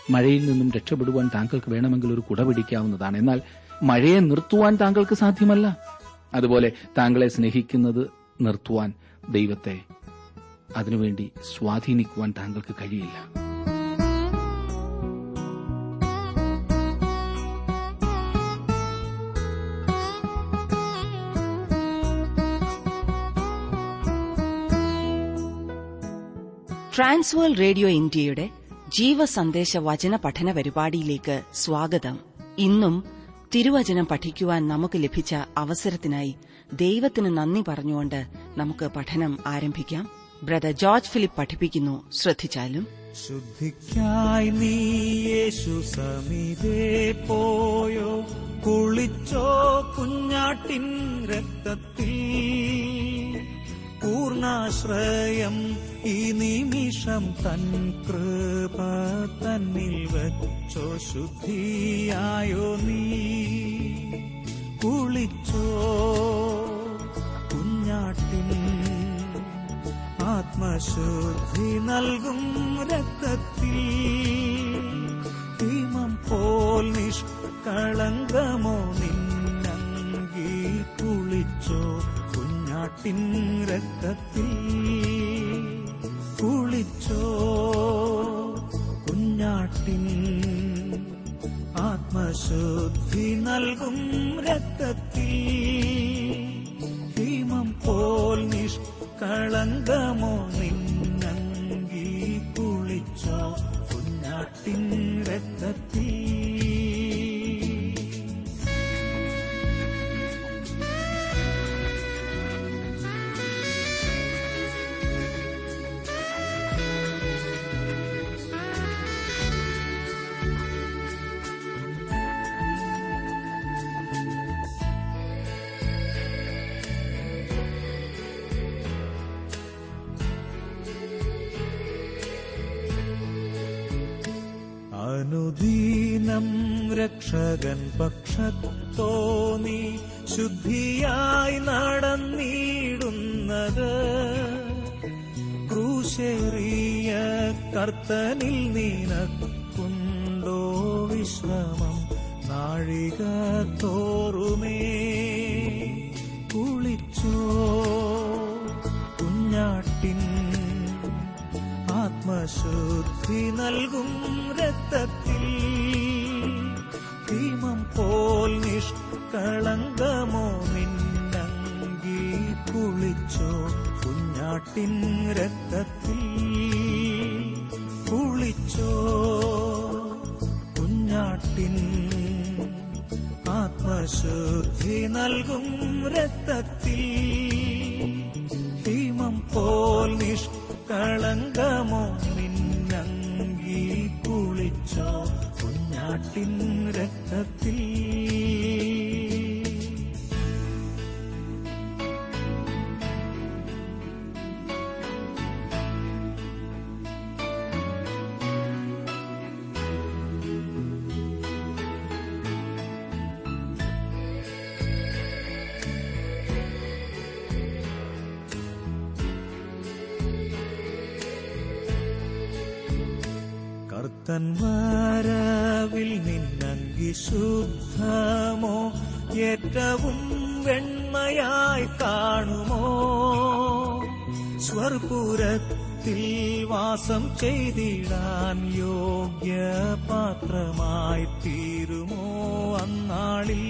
മഴയിൽ നിന്നും രക്ഷപ്പെടുവാൻ താങ്കൾക്ക് വേണമെങ്കിൽ ഒരു കുട പിടിക്കാവുന്നതാണ് എന്നാൽ മഴയെ നിർത്തുവാൻ താങ്കൾക്ക് സാധ്യമല്ല അതുപോലെ താങ്കളെ സ്നേഹിക്കുന്നത് നിർത്തുവാൻ ദൈവത്തെ അതിനുവേണ്ടി സ്വാധീനിക്കുവാൻ താങ്കൾക്ക് കഴിയില്ല ട്രാൻസ്വേൾ റേഡിയോ ഇന്ത്യയുടെ ജീവസന്ദേശ വചന പഠന പരിപാടിയിലേക്ക് സ്വാഗതം ഇന്നും തിരുവചനം പഠിക്കുവാൻ നമുക്ക് ലഭിച്ച അവസരത്തിനായി ദൈവത്തിന് നന്ദി പറഞ്ഞുകൊണ്ട് നമുക്ക് പഠനം ആരംഭിക്കാം ബ്രദർ ജോർജ് ഫിലിപ്പ് പഠിപ്പിക്കുന്നു ശ്രദ്ധിച്ചാലും ശുദ്ധിക്കായി നീ യേശു സമീപേ പോയോ കുളിച്ചോ കുഞ്ഞാട്ടിൻ രക്തത്തിൽ പൂർണാശ്രയം ഈ നിമിഷം തൻ കൃപ തന്നിൽ വച്ചോ ശുദ്ധിയായോ നീ കുളിച്ചോ കുഞ്ഞാട്ടിൻ ആത്മശുദ്ധി നൽകും രക്തത്തിൽ ഭീമം പോൽ നിഷ്കളങ്കമോ നിന്നങ്കി കുളിച്ചോ കുഞ്ഞാട്ടിൻ രക്തത്തിൽ കുളിച്ചോ കുഞ്ഞാട്ടിൻ ആത്മശുദ്ധി നൽകും രക്തത്തിൽ ഭീമം പോൽ നിഷ്കളങ്കമോ നിന്നങ്കി കുളിച്ചോ കുഞ്ഞാട്ടിൻ രക്തത്തിൽ അനുദീനം രക്ഷകൻ പക്ഷത്തോന്നി ശുദ്ധിയായി നടന്നിടുന്നത് ക്രൂശേറിയ കർത്തനിൽ നിനക്കുണ്ടോ വിശ്രമം നാഴിക തോറുമേ കുളിച്ചോ കുഞ്ഞാട്ടിൻ ആത്മശുദ്ധി നൽകും രക്തത്തിൽ ഭീമം പോൽ നിഷ്കളങ്കമോ നിന്നങ്കി കുളിച്ചോ കുഞ്ഞാട്ടിൻ രക്തത്തിൽ കുളിച്ചോ കുഞ്ഞാട്ടിൻ ആത്മശുദ്ധി നൽകും രക്തത്തിൽ ഭീമം പോൽ നിഷ്കളങ്കമോ നിന്നങ്കി കുളിച്ചോ കുഞ്ഞാട്ടിൻ രക്തത്തിൽ കർത്തൻ വരവിൽ നിന്നങ്കി ശുദ്ധമോ ഏറ്റവും വെണ്മയായി കാണുമോ സ്വർപുരത്തിൽ വാസം ചെയ്തിടാൻ യോഗ്യ പാത്രമായി തീരുമോ അന്നാളിൽ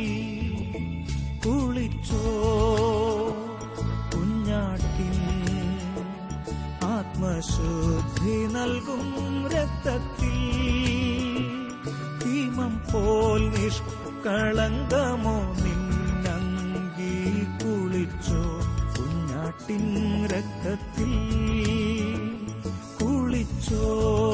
കുളിച്ചോ കുഞ്ഞാട്ടിൻ ആത്മശുദ്ധി നൽകും രക്തത്തിൽ ഭീമം പോൽ നിഷ്കളങ്കമോ നിന്നങ്കി കുളിച്ചോ കുഞ്ഞാട്ടിൻ രക്തത്തിൽ കുളിച്ചോ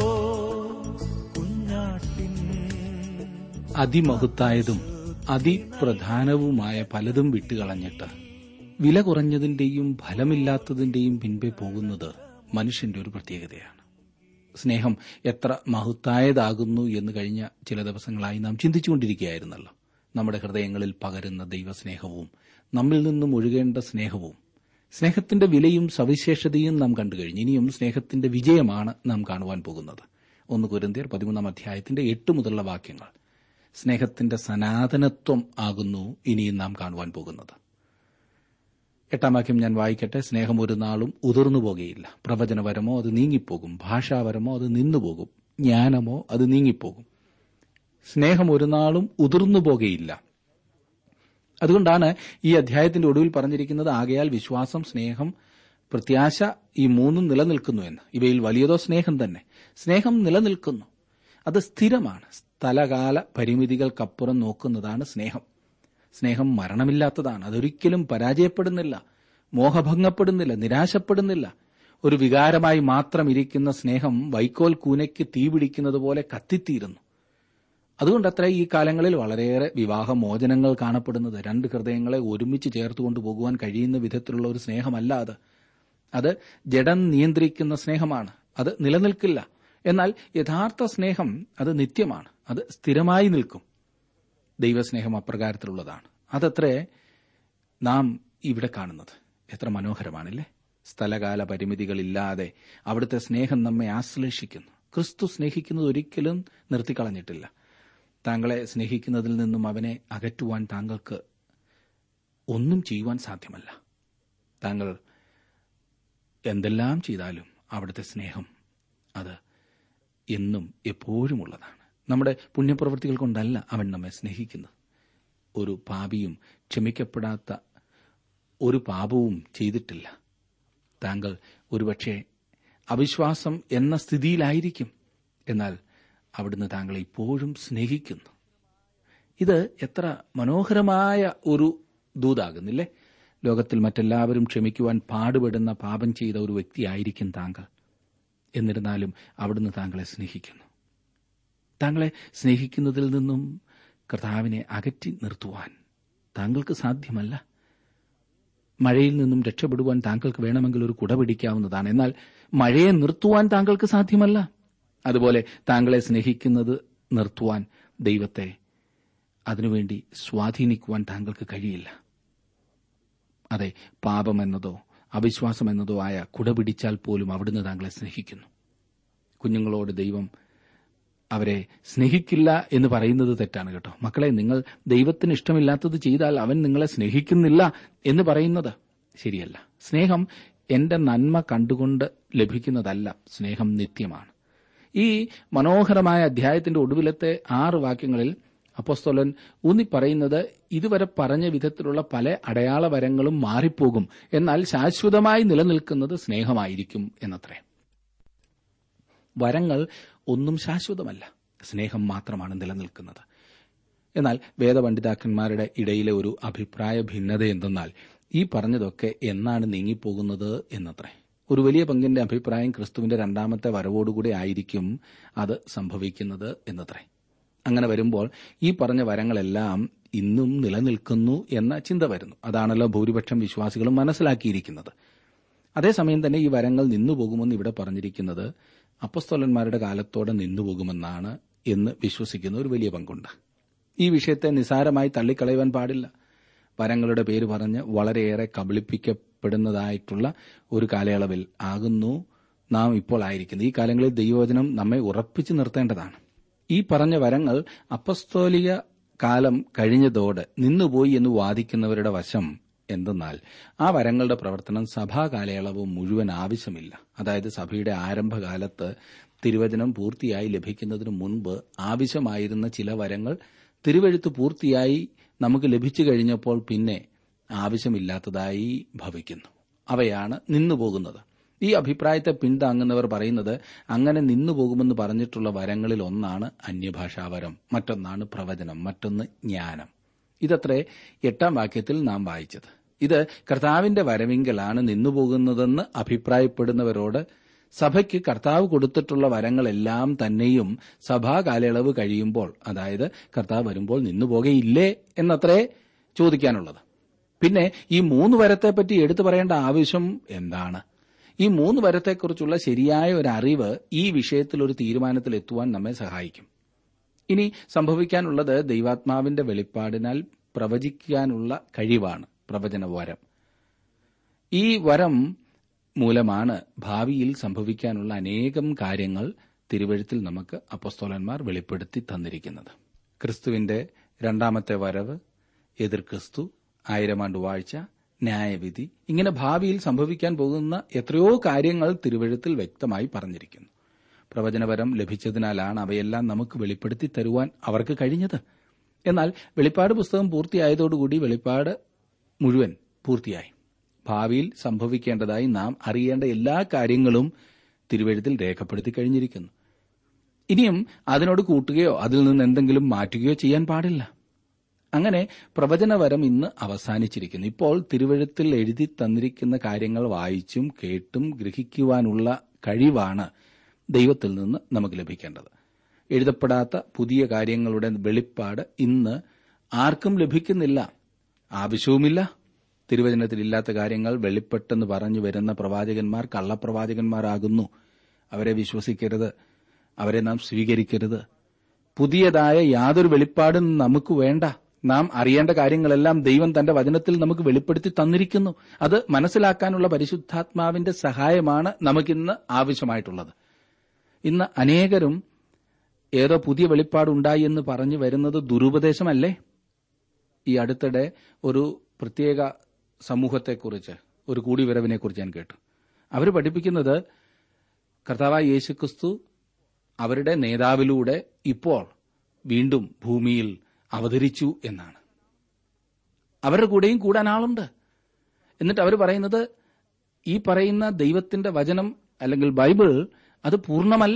കുഞ്ഞാട്ടിൻ അതിമഹത്തായതും അതിപ്രധാനവുമായ പലതും വിട്ടുകളഞ്ഞിട്ട് വില കുറഞ്ഞതിന്റെയും ഫലമില്ലാത്തതിന്റെയും പിൻപേ പോകുന്നത് മനുഷ്യന്റെ ഒരു പ്രത്യേകതയാണ് സ്നേഹം എത്ര മഹത്തായതാകുന്നു എന്ന് കഴിഞ്ഞ ചില ദിവസങ്ങളായി നാം ചിന്തിച്ചുകൊണ്ടിരിക്കുകയായിരുന്നല്ലോ നമ്മുടെ ഹൃദയങ്ങളിൽ പകരുന്ന ദൈവസ്നേഹവും നമ്മിൽ നിന്നും ഒഴുകേണ്ട സ്നേഹവും സ്നേഹത്തിന്റെ വിലയും സവിശേഷതയും നാം കണ്ടു കഴിഞ്ഞു ഇനിയും സ്നേഹത്തിന്റെ വിജയമാണ് നാം കാണുവാൻ പോകുന്നത് ഒന്ന് കുരുന്തിയർ പതിമൂന്നാം അധ്യായത്തിന്റെ എട്ട് മുതലുള്ള വാക്യങ്ങൾ സ്നേഹത്തിന്റെ സനാതനത്വം ആകുന്നു ഇനിയും നാം കാണുവാൻ പോകുന്നത് എട്ടാം വാക്യം ഞാൻ വായിക്കട്ടെ സ്നേഹം ഒരു നാളും ഉതിർന്നു പോകുകയില്ല പ്രവചനപരമോ അത് നീങ്ങിപ്പോകും ഭാഷാപരമോ അത് നിന്നുപോകും ജ്ഞാനമോ അത് നീങ്ങിപ്പോകും സ്നേഹം ഒരു നാളും ഉതിർന്നു പോകുകയില്ല അതുകൊണ്ടാണ് ഈ അധ്യായത്തിന്റെ ഒടുവിൽ പറഞ്ഞിരിക്കുന്നത് ആകയാൽ വിശ്വാസം സ്നേഹം പ്രത്യാശ ഈ മൂന്നും നിലനിൽക്കുന്നു എന്ന് ഇവയിൽ വലിയതോ സ്നേഹം തന്നെ സ്നേഹം നിലനിൽക്കുന്നു അത് സ്ഥിരമാണ് സ്ഥലകാല പരിമിതികൾക്കപ്പുറം നോക്കുന്നതാണ് സ്നേഹം സ്നേഹം മരണമില്ലാത്തതാണ് അതൊരിക്കലും പരാജയപ്പെടുന്നില്ല മോഹഭംഗപ്പെടുന്നില്ല നിരാശപ്പെടുന്നില്ല ഒരു വികാരമായി മാത്രം ഇരിക്കുന്ന സ്നേഹം വൈക്കോൽ കൂനയ്ക്ക് തീപിടിക്കുന്നത് പോലെ കത്തിത്തീരുന്നു അതുകൊണ്ടത്ര ഈ കാലങ്ങളിൽ വളരെയേറെ വിവാഹമോചനങ്ങൾ കാണപ്പെടുന്നത് രണ്ട് ഹൃദയങ്ങളെ ഒരുമിച്ച് ചേർത്ത് കൊണ്ടുപോകുവാൻ കഴിയുന്ന വിധത്തിലുള്ള ഒരു സ്നേഹമല്ല അത് അത് ജഡം നിയന്ത്രിക്കുന്ന സ്നേഹമാണ് അത് നിലനിൽക്കില്ല എന്നാൽ യഥാർത്ഥ സ്നേഹം അത് നിത്യമാണ് അത് സ്ഥിരമായി നിൽക്കും ദൈവസ്നേഹം അപ്രകാരത്തിലുള്ളതാണ് അതത്രേ നാം ഇവിടെ കാണുന്നത് എത്ര മനോഹരമാണല്ലേ സ്ഥലകാല പരിമിതികളില്ലാതെ അവിടുത്തെ സ്നേഹം നമ്മെ ആശ്ലേഷിക്കുന്നു ക്രിസ്തു സ്നേഹിക്കുന്നത് ഒരിക്കലും നിർത്തിക്കളഞ്ഞിട്ടില്ല താങ്കളെ സ്നേഹിക്കുന്നതിൽ നിന്നും അവനെ അകറ്റുവാൻ താങ്കൾക്ക് ഒന്നും ചെയ്യുവാൻ സാധ്യമല്ല താങ്കൾ എന്തെല്ലാം ചെയ്താലും അവിടുത്തെ സ്നേഹം അത് എന്നും എപ്പോഴും ഉള്ളതാണ് നമ്മുടെ പുണ്യപ്രവൃത്തികൾ കൊണ്ടല്ല അവൻ നമ്മെ സ്നേഹിക്കുന്നത് ഒരു പാപിയും ക്ഷമിക്കപ്പെടാത്ത ഒരു പാപവും ചെയ്തിട്ടില്ല താങ്കൾ ഒരുപക്ഷെ അവിശ്വാസം എന്ന സ്ഥിതിയിലായിരിക്കും എന്നാൽ അവിടുന്ന് താങ്കളെ ഇപ്പോഴും സ്നേഹിക്കുന്നു ഇത് എത്ര മനോഹരമായ ഒരു ദൂതാകുന്നില്ലേ ലോകത്തിൽ മറ്റെല്ലാവരും ക്ഷമിക്കുവാൻ പാടുപെടുന്ന പാപം ചെയ്ത ഒരു വ്യക്തിയായിരിക്കും താങ്കൾ എന്നിരുന്നാലും അവിടുന്ന് താങ്കളെ സ്നേഹിക്കുന്നു താങ്കളെ സ്നേഹിക്കുന്നതിൽ നിന്നും കർത്താവിനെ അകറ്റി നിർത്തുവാൻ താങ്കൾക്ക് സാധ്യമല്ല മഴയിൽ നിന്നും രക്ഷപ്പെടുവാൻ താങ്കൾക്ക് വേണമെങ്കിൽ ഒരു കുട പിടിക്കാവുന്നതാണ് എന്നാൽ മഴയെ നിർത്തുവാൻ താങ്കൾക്ക് സാധ്യമല്ല അതുപോലെ താങ്കളെ സ്നേഹിക്കുന്നത് നിർത്തുവാൻ ദൈവത്തെ അതിനുവേണ്ടി സ്വാധീനിക്കുവാൻ താങ്കൾക്ക് കഴിയില്ല അതെ പാപമെന്നതോ അവിശ്വാസമെന്നതോ ആയ കുട പിടിച്ചാൽ പോലും അവിടുന്ന് താങ്കളെ സ്നേഹിക്കുന്നു കുഞ്ഞുങ്ങളോട് ദൈവം അവരെ സ്നേഹിക്കില്ല എന്ന് പറയുന്നത് തെറ്റാണ് കേട്ടോ മക്കളെ നിങ്ങൾ ദൈവത്തിന് ഇഷ്ടമില്ലാത്തത് ചെയ്താൽ അവൻ നിങ്ങളെ സ്നേഹിക്കുന്നില്ല എന്ന് പറയുന്നത് ശരിയല്ല സ്നേഹം എന്റെ നന്മ കണ്ടുകൊണ്ട് ലഭിക്കുന്നതല്ല സ്നേഹം നിത്യമാണ് ഈ മനോഹരമായ അധ്യായത്തിന്റെ ഒടുവിലത്തെ ആറ് വാക്യങ്ങളിൽ അപ്പോസ്തോലൻ ഊന്നി പറയുന്നത് ഇതുവരെ പറഞ്ഞ വിധത്തിലുള്ള പല അടയാള വരങ്ങളും മാറിപ്പോകും എന്നാൽ ശാശ്വതമായി നിലനിൽക്കുന്നത് സ്നേഹമായിരിക്കും എന്നത്രേ വരങ്ങൾ ഒന്നും ശാശ്വതമല്ല സ്നേഹം മാത്രമാണ് നിലനിൽക്കുന്നത് എന്നാൽ വേദപണ്ഡിതാക്കന്മാരുടെ ഇടയിലെ ഒരു അഭിപ്രായ ഭിന്നത എന്തെന്നാൽ ഈ പറഞ്ഞതൊക്കെ എന്നാണ് നീങ്ങിപ്പോകുന്നത് എന്നത്രേ ഒരു വലിയ പങ്കിന്റെ അഭിപ്രായം ക്രിസ്തുവിന്റെ രണ്ടാമത്തെ വരവോടുകൂടി ആയിരിക്കും അത് സംഭവിക്കുന്നത് എന്നത്രേ അങ്ങനെ വരുമ്പോൾ ഈ പറഞ്ഞ വരങ്ങളെല്ലാം ഇന്നും നിലനിൽക്കുന്നു എന്ന ചിന്ത വരുന്നു അതാണല്ലോ ഭൂരിപക്ഷം വിശ്വാസികളും മനസ്സിലാക്കിയിരിക്കുന്നത് അതേസമയം തന്നെ ഈ വരങ്ങൾ നിന്നുപോകുമെന്ന് ഇവിടെ പറഞ്ഞിരിക്കുന്നത് അപ്പസ്തോലന്മാരുടെ കാലത്തോടെ നിന്നുപോകുമെന്നാണ് എന്ന് വിശ്വസിക്കുന്ന ഒരു വലിയ പങ്കുണ്ട് ഈ വിഷയത്തെ നിസാരമായി തള്ളിക്കളയുവാൻ പാടില്ല വരങ്ങളുടെ പേര് പറഞ്ഞ് വളരെയേറെ കബളിപ്പിക്കപ്പെടുന്നതായിട്ടുള്ള ഒരു കാലയളവിൽ ആകുന്നു നാം ഇപ്പോൾ ആയിരിക്കുന്നത് ഈ കാലങ്ങളിൽ ദൈവവചനം നമ്മെ ഉറപ്പിച്ചു നിർത്തേണ്ടതാണ് ഈ പറഞ്ഞ വരങ്ങൾ അപ്പസ്തോലിക കാലം കഴിഞ്ഞതോടെ നിന്നുപോയി എന്ന് വാദിക്കുന്നവരുടെ വശം എന്തെന്നാൽ ആ വരങ്ങളുടെ പ്രവർത്തനം സഭാ കാലയളവ് മുഴുവൻ ആവശ്യമില്ല അതായത് സഭയുടെ ആരംഭകാലത്ത് തിരുവചനം പൂർത്തിയായി ലഭിക്കുന്നതിന് മുൻപ് ആവശ്യമായിരുന്ന ചില വരങ്ങൾ തിരുവഴുത്ത് പൂർത്തിയായി നമുക്ക് ലഭിച്ചു കഴിഞ്ഞപ്പോൾ പിന്നെ ആവശ്യമില്ലാത്തതായി ഭവിക്കുന്നു അവയാണ് നിന്നുപോകുന്നത് ഈ അഭിപ്രായത്തെ പിന്താങ്ങുന്നവർ പറയുന്നത് അങ്ങനെ നിന്നുപോകുമെന്ന് പറഞ്ഞിട്ടുള്ള വരങ്ങളിൽ ഒന്നാണ് അന്യഭാഷാവരം മറ്റൊന്നാണ് പ്രവചനം മറ്റൊന്ന് ജ്ഞാനം ഇതത്രേ എട്ടാം വാക്യത്തിൽ നാം വായിച്ചത് ഇത് കർത്താവിന്റെ വരവിങ്കലാണ് നിന്നുപോകുന്നതെന്ന് അഭിപ്രായപ്പെടുന്നവരോട് സഭയ്ക്ക് കർത്താവ് കൊടുത്തിട്ടുള്ള വരങ്ങളെല്ലാം തന്നെയും സഭാ കാലയളവ് കഴിയുമ്പോൾ അതായത് കർത്താവ് വരുമ്പോൾ നിന്നുപോകയില്ലേ എന്നത്രേ ചോദിക്കാനുള്ളത് പിന്നെ ഈ മൂന്ന് വരത്തെപ്പറ്റി എടുത്തു പറയേണ്ട ആവശ്യം എന്താണ് ഈ മൂന്ന് വരത്തെക്കുറിച്ചുള്ള ശരിയായ ഒരു അറിവ് ഈ വിഷയത്തിൽ ഒരു തീരുമാനത്തിൽ എത്തുവാൻ നമ്മെ സഹായിക്കും ഇനി സംഭവിക്കാനുള്ളത് ദൈവാത്മാവിന്റെ വെളിപ്പാടിനാൽ പ്രവചിക്കാനുള്ള കഴിവാണ് പ്രവചന വരം ഈ വരം മൂലമാണ് ഭാവിയിൽ സംഭവിക്കാനുള്ള അനേകം കാര്യങ്ങൾ തിരുവഴുത്തിൽ നമുക്ക് അപ്പസ്തോലന്മാർ വെളിപ്പെടുത്തി തന്നിരിക്കുന്നത് ക്രിസ്തുവിന്റെ രണ്ടാമത്തെ വരവ് എതിർ ക്രിസ്തു ആയിരമാണ്ട് വാഴ്ച ന്യായവിധി ഇങ്ങനെ ഭാവിയിൽ സംഭവിക്കാൻ പോകുന്ന എത്രയോ കാര്യങ്ങൾ തിരുവഴുത്തിൽ വ്യക്തമായി പറഞ്ഞിരിക്കുന്നു പ്രവചനപരം ലഭിച്ചതിനാലാണ് അവയെല്ലാം നമുക്ക് വെളിപ്പെടുത്തി തരുവാൻ അവർക്ക് കഴിഞ്ഞത് എന്നാൽ വെളിപ്പാട് പുസ്തകം പൂർത്തിയായതോടുകൂടി വെളിപ്പാട് മുഴുവൻ പൂർത്തിയായി ഭാവിയിൽ സംഭവിക്കേണ്ടതായി നാം അറിയേണ്ട എല്ലാ കാര്യങ്ങളും തിരുവഴുത്തിൽ രേഖപ്പെടുത്തി കഴിഞ്ഞിരിക്കുന്നു ഇനിയും അതിനോട് കൂട്ടുകയോ അതിൽ നിന്ന് എന്തെങ്കിലും മാറ്റുകയോ ചെയ്യാൻ പാടില്ല അങ്ങനെ പ്രവചനവരം ഇന്ന് അവസാനിച്ചിരിക്കുന്നു ഇപ്പോൾ തിരുവഴുത്തിൽ എഴുതി തന്നിരിക്കുന്ന കാര്യങ്ങൾ വായിച്ചും കേട്ടും ഗ്രഹിക്കുവാനുള്ള കഴിവാണ് ദൈവത്തിൽ നിന്ന് നമുക്ക് ലഭിക്കേണ്ടത് എഴുതപ്പെടാത്ത പുതിയ കാര്യങ്ങളുടെ വെളിപ്പാട് ഇന്ന് ആർക്കും ലഭിക്കുന്നില്ല ആവശ്യവുമില്ല തിരുവചനത്തിൽ ഇല്ലാത്ത കാര്യങ്ങൾ വെളിപ്പെട്ടെന്ന് പറഞ്ഞു വരുന്ന പ്രവാചകന്മാർ കള്ളപ്രവാചകന്മാരാകുന്നു അവരെ വിശ്വസിക്കരുത് അവരെ നാം സ്വീകരിക്കരുത് പുതിയതായ യാതൊരു വെളിപ്പാടും നമുക്ക് വേണ്ട നാം അറിയേണ്ട കാര്യങ്ങളെല്ലാം ദൈവം തന്റെ വചനത്തിൽ നമുക്ക് വെളിപ്പെടുത്തി തന്നിരിക്കുന്നു അത് മനസ്സിലാക്കാനുള്ള പരിശുദ്ധാത്മാവിന്റെ സഹായമാണ് നമുക്കിന്ന് ആവശ്യമായിട്ടുള്ളത് ഇന്ന് അനേകരും ഏതോ പുതിയ വെളിപ്പാടുണ്ടായി എന്ന് പറഞ്ഞു വരുന്നത് ദുരുപദേശമല്ലേ ഈ അടുത്തിടെ ഒരു പ്രത്യേക സമൂഹത്തെക്കുറിച്ച് ഒരു കൂടിവരവിനെക്കുറിച്ച് ഞാൻ കേട്ടു അവർ പഠിപ്പിക്കുന്നത് കർത്താവായ യേശുക്രിസ്തു അവരുടെ നേതാവിലൂടെ ഇപ്പോൾ വീണ്ടും ഭൂമിയിൽ അവതരിച്ചു എന്നാണ് അവരുടെ കൂടെയും കൂടാൻ ആളുണ്ട് എന്നിട്ട് അവർ പറയുന്നത് ഈ പറയുന്ന ദൈവത്തിന്റെ വചനം അല്ലെങ്കിൽ ബൈബിൾ അത് പൂർണ്ണമല്ല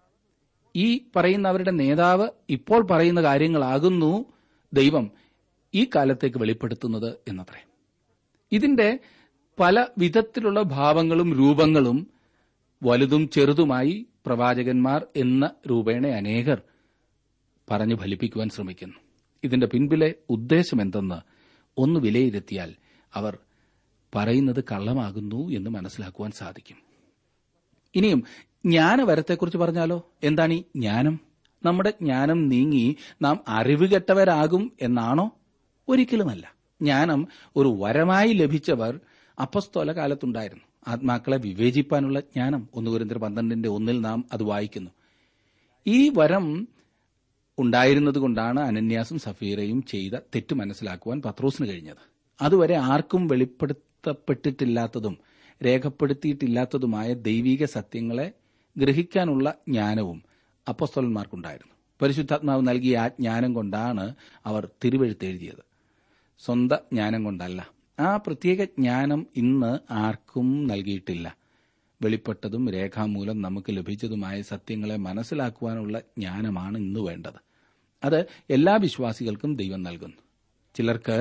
ഈ പറയുന്ന അവരുടെ നേതാവ് ഇപ്പോൾ പറയുന്ന കാര്യങ്ങളാകുന്നു ദൈവം ഈ കാലത്തേക്ക് വെളിപ്പെടുത്തുന്നത് എന്നത്രേ ഇതിന്റെ പല വിധത്തിലുള്ള ഭാവങ്ങളും രൂപങ്ങളും വലുതും ചെറുതുമായി പ്രവാചകന്മാർ എന്ന രൂപേണ അനേകർ പറഞ്ഞു ഫലിപ്പിക്കുവാൻ ശ്രമിക്കുന്നു ഇതിന്റെ പിൻപിലെ ഉദ്ദേശം എന്തെന്ന് ഒന്ന് വിലയിരുത്തിയാൽ അവർ പറയുന്നത് കള്ളമാകുന്നു എന്ന് മനസ്സിലാക്കുവാൻ സാധിക്കും ഇനിയും ജ്ഞാനവരത്തെക്കുറിച്ച് പറഞ്ഞാലോ എന്താണ് ഈ ജ്ഞാനം നമ്മുടെ ജ്ഞാനം നീങ്ങി നാം അറിവുകെട്ടവരാകും എന്നാണോ ഒരിക്കലുമല്ല ജ്ഞാനം ഒരു വരമായി ലഭിച്ചവർ അപ്പസ്തോല കാലത്തുണ്ടായിരുന്നു ആത്മാക്കളെ വിവേചിപ്പാനുള്ള ജ്ഞാനം ഒന്ന് കുരിന്തർ പന്ത്രണ്ടിന്റെ ഒന്നിൽ നാം അത് വായിക്കുന്നു ഈ വരം ഉണ്ടായിരുന്നതുകൊണ്ടാണ് അനന്യാസും സഫീറയും ചെയ്ത തെറ്റ് മനസ്സിലാക്കുവാൻ പത്രോസിന് കഴിഞ്ഞത് അതുവരെ ആർക്കും വെളിപ്പെടുത്തപ്പെട്ടിട്ടില്ലാത്തതും രേഖപ്പെടുത്തിയിട്ടില്ലാത്തതുമായ ദൈവിക സത്യങ്ങളെ ഗ്രഹിക്കാനുള്ള ജ്ഞാനവും അപ്പസ്തോലന്മാർക്കുണ്ടായിരുന്നു പരിശുദ്ധാത്മാവ് നൽകിയ ആ ജ്ഞാനം കൊണ്ടാണ് അവർ തിരുവെഴുത്തെഴുതിയത് സ്വന്തം ജ്ഞാനം കൊണ്ടല്ല ആ പ്രത്യേക ജ്ഞാനം ഇന്ന് ആർക്കും നൽകിയിട്ടില്ല വെളിപ്പെട്ടതും രേഖാമൂലം നമുക്ക് ലഭിച്ചതുമായ സത്യങ്ങളെ മനസ്സിലാക്കുവാനുള്ള ജ്ഞാനമാണ് ഇന്ന് വേണ്ടത് അത് എല്ലാ വിശ്വാസികൾക്കും ദൈവം നൽകുന്നു ചിലർക്ക്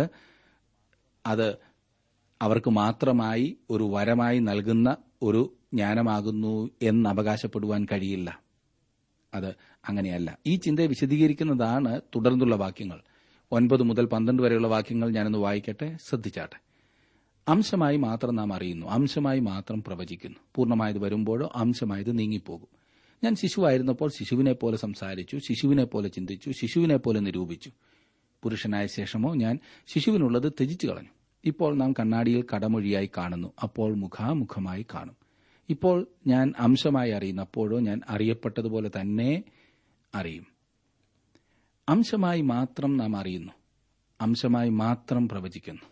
അത് അവർക്ക് മാത്രമായി ഒരു വരമായി നൽകുന്ന ഒരു ജ്ഞാനമാകുന്നു എന്ന് അവകാശപ്പെടുവാൻ കഴിയില്ല അത് അങ്ങനെയല്ല ഈ ചിന്തയെ വിശദീകരിക്കുന്നതാണ് തുടർന്നുള്ള വാക്യങ്ങൾ ഒൻപത് മുതൽ പന്ത്രണ്ട് വരെയുള്ള വാക്യങ്ങൾ ഞാനൊന്ന് വായിക്കട്ടെ ശ്രദ്ധിച്ചാട്ടെ അംശമായി മാത്രം നാം അറിയുന്നു അംശമായി മാത്രം പ്രവചിക്കുന്നു പൂർണ്ണമായത് വരുമ്പോഴോ അംശമായത് നീങ്ങിപ്പോകും ഞാൻ ശിശുവായിരുന്നപ്പോൾ ശിശുവിനെ പോലെ സംസാരിച്ചു ശിശുവിനെ പോലെ ചിന്തിച്ചു ശിശുവിനെ പോലെ നിരൂപിച്ചു പുരുഷനായ ശേഷമോ ഞാൻ ശിശുവിനുള്ളത് ത്യജിച്ചു കളഞ്ഞു ഇപ്പോൾ നാം കണ്ണാടിയിൽ കടമൊഴിയായി കാണുന്നു അപ്പോൾ മുഖാമുഖമായി കാണും ഇപ്പോൾ ഞാൻ അംശമായി അറിയുന്നു അപ്പോഴോ ഞാൻ അറിയപ്പെട്ടതുപോലെ തന്നെ അറിയും അംശമായി മാത്രം നാം അറിയുന്നു അംശമായി മാത്രം പ്രവചിക്കുന്നു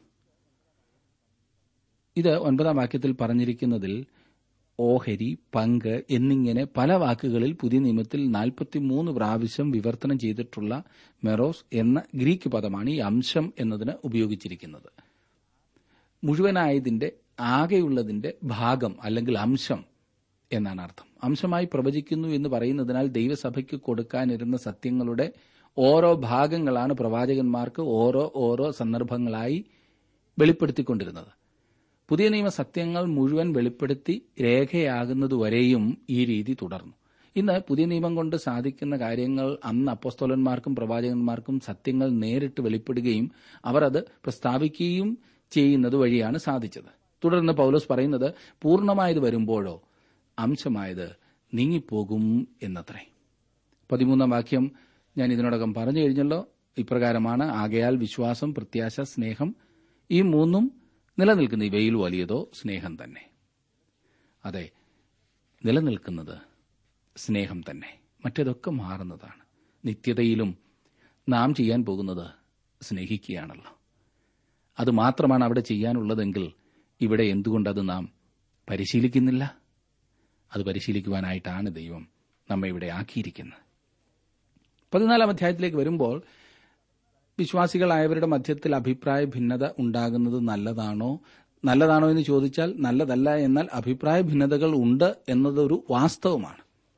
ഇത് ഒൻപതാം വാക്യത്തിൽ പറഞ്ഞിരിക്കുന്നതിൽ ഓഹരി പങ്ക് എന്നിങ്ങനെ പല വാക്കുകളിൽ പുതിയ നിയമത്തിൽ നാൽപ്പത്തിമൂന്ന് പ്രാവശ്യം വിവർത്തനം ചെയ്തിട്ടുള്ള മെറോസ് എന്ന ഗ്രീക്ക് പദമാണ് ഈ അംശം എന്നതിന് ഉപയോഗിച്ചിരിക്കുന്നത് മുഴുവനായതിന്റെ ആകെയുള്ളതിന്റെ ഭാഗം അല്ലെങ്കിൽ അംശം എന്നാണ് അർത്ഥം അംശമായി പ്രവചിക്കുന്നു എന്ന് പറയുന്നതിനാൽ ദൈവസഭയ്ക്ക് കൊടുക്കാനിരുന്ന സത്യങ്ങളുടെ ഓരോ ഭാഗങ്ങളാണ് പ്രവാചകന്മാർക്ക് ഓരോ ഓരോ സന്ദർഭങ്ങളായി വെളിപ്പെടുത്തിക്കൊണ്ടിരുന്നത് പുതിയ നിയമ സത്യങ്ങൾ മുഴുവൻ വെളിപ്പെടുത്തി രേഖയാകുന്നതുവരെയും ഈ രീതി തുടർന്നു ഇന്ന് പുതിയ നിയമം കൊണ്ട് സാധിക്കുന്ന കാര്യങ്ങൾ അന്ന് അപ്പോസ്തോലന്മാർക്കും പ്രവാചകന്മാർക്കും സത്യങ്ങൾ നേരിട്ട് വെളിപ്പെടുകയും അവർ അത് പ്രസ്താവിക്കുകയും ചെയ്യുന്നത് വഴിയാണ് സാധിച്ചത് തുടർന്ന് പൗലോസ് പറയുന്നത് പൂർണ്ണമായത് വരുമ്പോഴോ അംശമായത് നീങ്ങിപ്പോകും എന്നത്രേ പതിമൂന്നാം വാക്യം ഞാൻ ഇതിനോടകം പറഞ്ഞു കഴിഞ്ഞല്ലോ ഇപ്രകാരമാണ് ആകയാൽ വിശ്വാസം പ്രത്യാശ സ്നേഹം ഈ മൂന്നും നിലനിൽക്കുന്ന ഇവയിൽ വലിയതോ സ്നേഹം തന്നെ അതെ നിലനിൽക്കുന്നത് സ്നേഹം തന്നെ മറ്റേതൊക്കെ മാറുന്നതാണ് നിത്യതയിലും നാം ചെയ്യാൻ പോകുന്നത് സ്നേഹിക്കുകയാണല്ലോ അത് മാത്രമാണ് അവിടെ ചെയ്യാനുള്ളതെങ്കിൽ ഇവിടെ എന്തുകൊണ്ടത് നാം പരിശീലിക്കുന്നില്ല അത് പരിശീലിക്കുവാനായിട്ടാണ് ദൈവം നമ്മെ ഇവിടെ ആക്കിയിരിക്കുന്നത് പതിനാലാം അധ്യായത്തിലേക്ക് വരുമ്പോൾ വിശ്വാസികളായവരുടെ മധ്യത്തിൽ അഭിപ്രായ ഭിന്നത ഉണ്ടാകുന്നത് നല്ലതാണോ നല്ലതാണോ എന്ന് ചോദിച്ചാൽ നല്ലതല്ല എന്നാൽ അഭിപ്രായ ഭിന്നതകൾ ഉണ്ട് എന്നതൊരു വാസ്തവമാണ്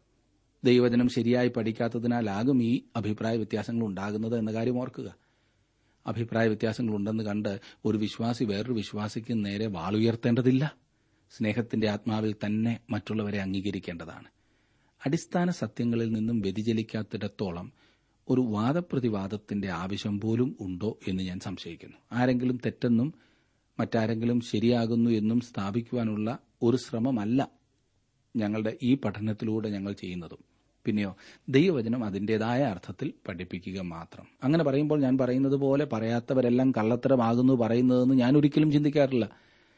ദൈവജനം ശരിയായി പഠിക്കാത്തതിനാലാകും ഈ അഭിപ്രായ വ്യത്യാസങ്ങൾ ഉണ്ടാകുന്നത് എന്ന കാര്യം ഓർക്കുക അഭിപ്രായ വ്യത്യാസങ്ങൾ ഉണ്ടെന്ന് കണ്ട് ഒരു വിശ്വാസി വേറൊരു വിശ്വാസിക്ക് നേരെ വാളുയർത്തേണ്ടതില്ല സ്നേഹത്തിന്റെ ആത്മാവിൽ തന്നെ മറ്റുള്ളവരെ അംഗീകരിക്കേണ്ടതാണ് അടിസ്ഥാന സത്യങ്ങളിൽ നിന്നും വ്യതിചലിക്കാത്തിടത്തോളം ഒരു വാദപ്രതിവാദത്തിന്റെ ആവശ്യം പോലും ഉണ്ടോ എന്ന് ഞാൻ സംശയിക്കുന്നു ആരെങ്കിലും തെറ്റെന്നും മറ്റാരെങ്കിലും ശരിയാകുന്നു എന്നും സ്ഥാപിക്കുവാനുള്ള ഒരു ശ്രമമല്ല ഞങ്ങളുടെ ഈ പഠനത്തിലൂടെ ഞങ്ങൾ ചെയ്യുന്നതും പിന്നെയോ ദൈവവചനം അതിന്റേതായ അർത്ഥത്തിൽ പഠിപ്പിക്കുക മാത്രം അങ്ങനെ പറയുമ്പോൾ ഞാൻ പറയുന്നത് പോലെ പറയാത്തവരെല്ലാം കള്ളത്തരമാകുന്നു പറയുന്നതെന്ന് ഞാൻ ഒരിക്കലും ചിന്തിക്കാറില്ല